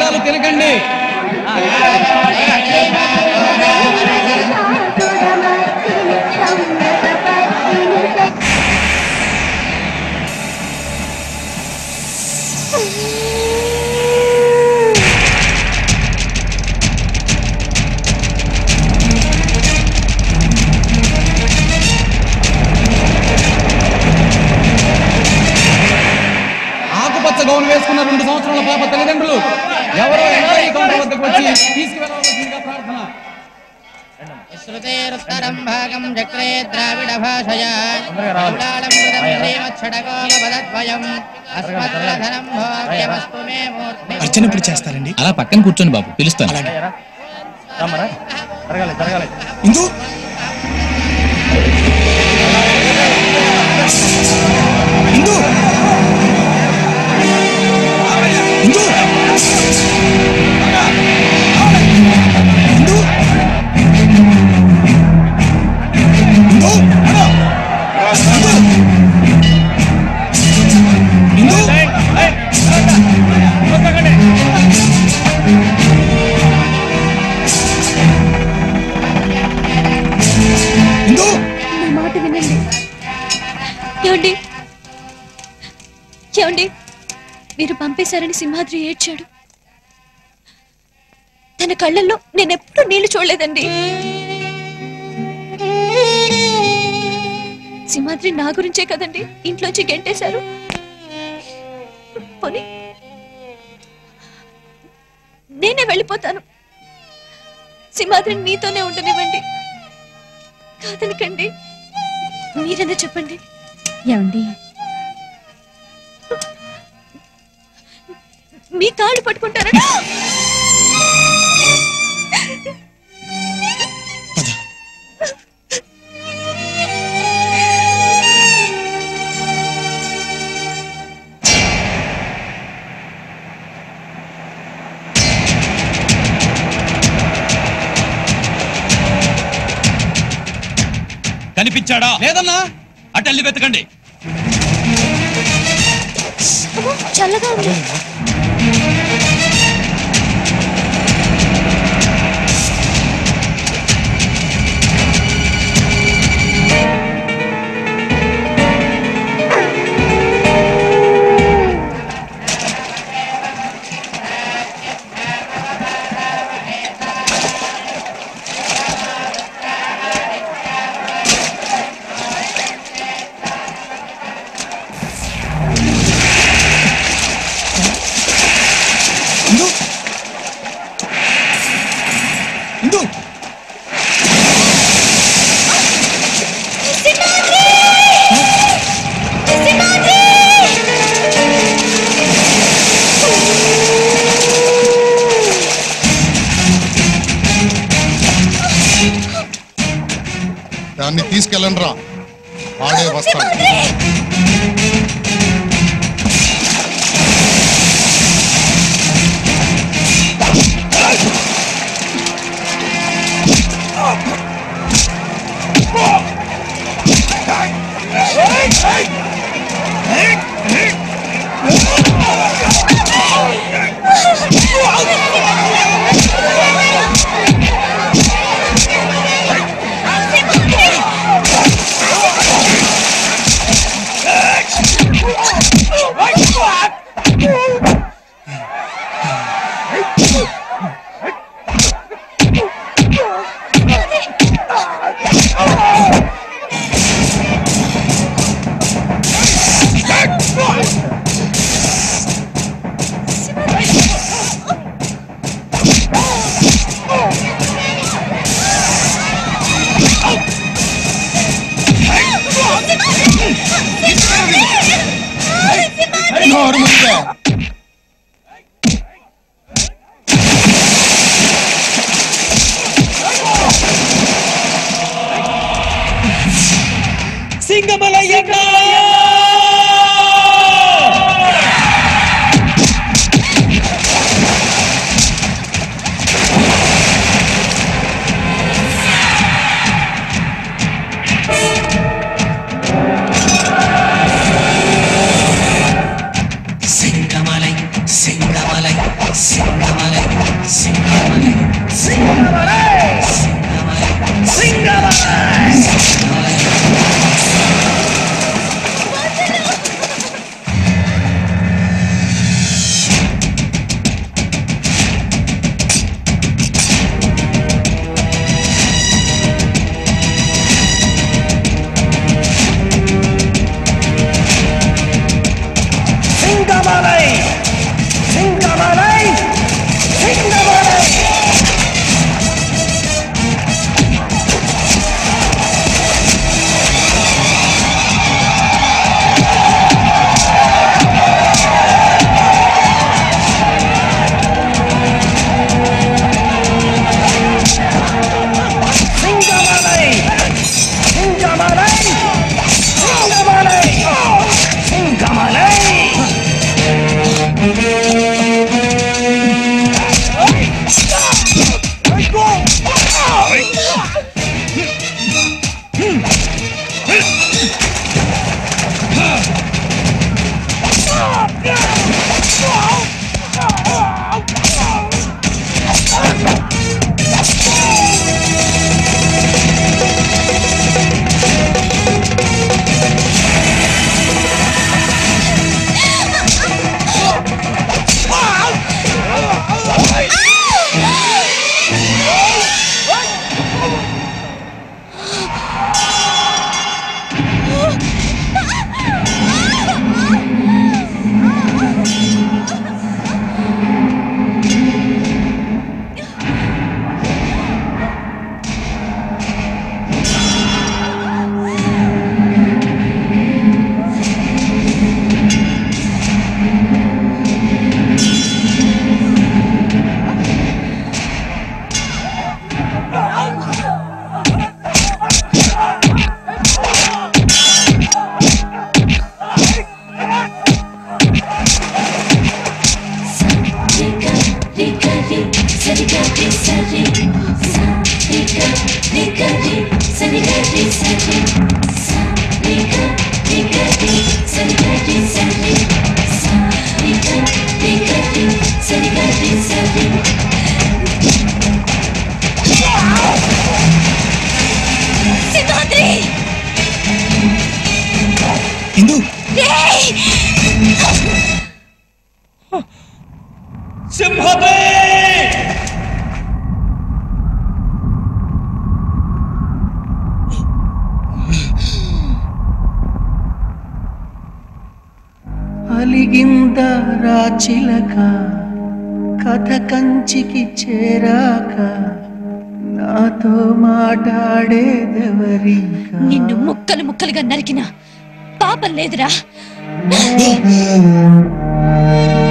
పదార్థాలు తినకండి ఆకుపచ్చ గౌన్ వేసుకున్న రెండు సంవత్సరాల పాప తల్లిదండ్రులు ఎవరో ఎన్ఐ కౌంటర్ వద్దకు వచ్చి తీసుకువెళ్ళవలసిందిగా ప్రార్థన श्रुतेरुत्तरं भागं चक्रे द्राविड भाषया गौडालं कृतं श्रीमच्छडगोपदद्वयम् अस्मद्रधनं भोग्यमस्तु मे मूर्ति అర్చన ఇప్పుడు చేస్తారండి అలా పక్కన కూర్చోండి బాబు పిలుస్తాను ఇందు ఇందు ఇందు ఇందు ఇందు ఇందు ఇందు నా మాట వినండి ఏమండి ఏమండి మీరు పంపేశారని సింహాద్రి ఏడ్చాడు తన కళ్ళల్లో నేనెప్పుడు నీళ్లు చూడలేదండి సింహాద్రి నా గురించే కదండి ఇంట్లోంచి గెంటేశారు పోనీ నేనే వెళ్ళిపోతాను సింహాద్రిని మీతోనే ఉండనివ్వండి కాదనకండి మీరన్నా చెప్పండి ఏమండి మీ కాళ్ళు పట్టుకుంటారా కనిపించాడా లేదన్నా అటెళ్ళి వెతకండి అమ్మో, చల్లగా ఉంది ఇందు ఇందు దాన్ని తీసుకెళ్ళండి రా వాడే వస్తాడు నోరు మూసుకో. సింగమలై సింగమలై సింగమలై అలిగింద రాచిలక కథ కంచికి చేరాక నాతో మాట్లాడేదెవరికా నిన్ను ముక్కలు ముక్కలుగా నరికిన పాపం లేదురా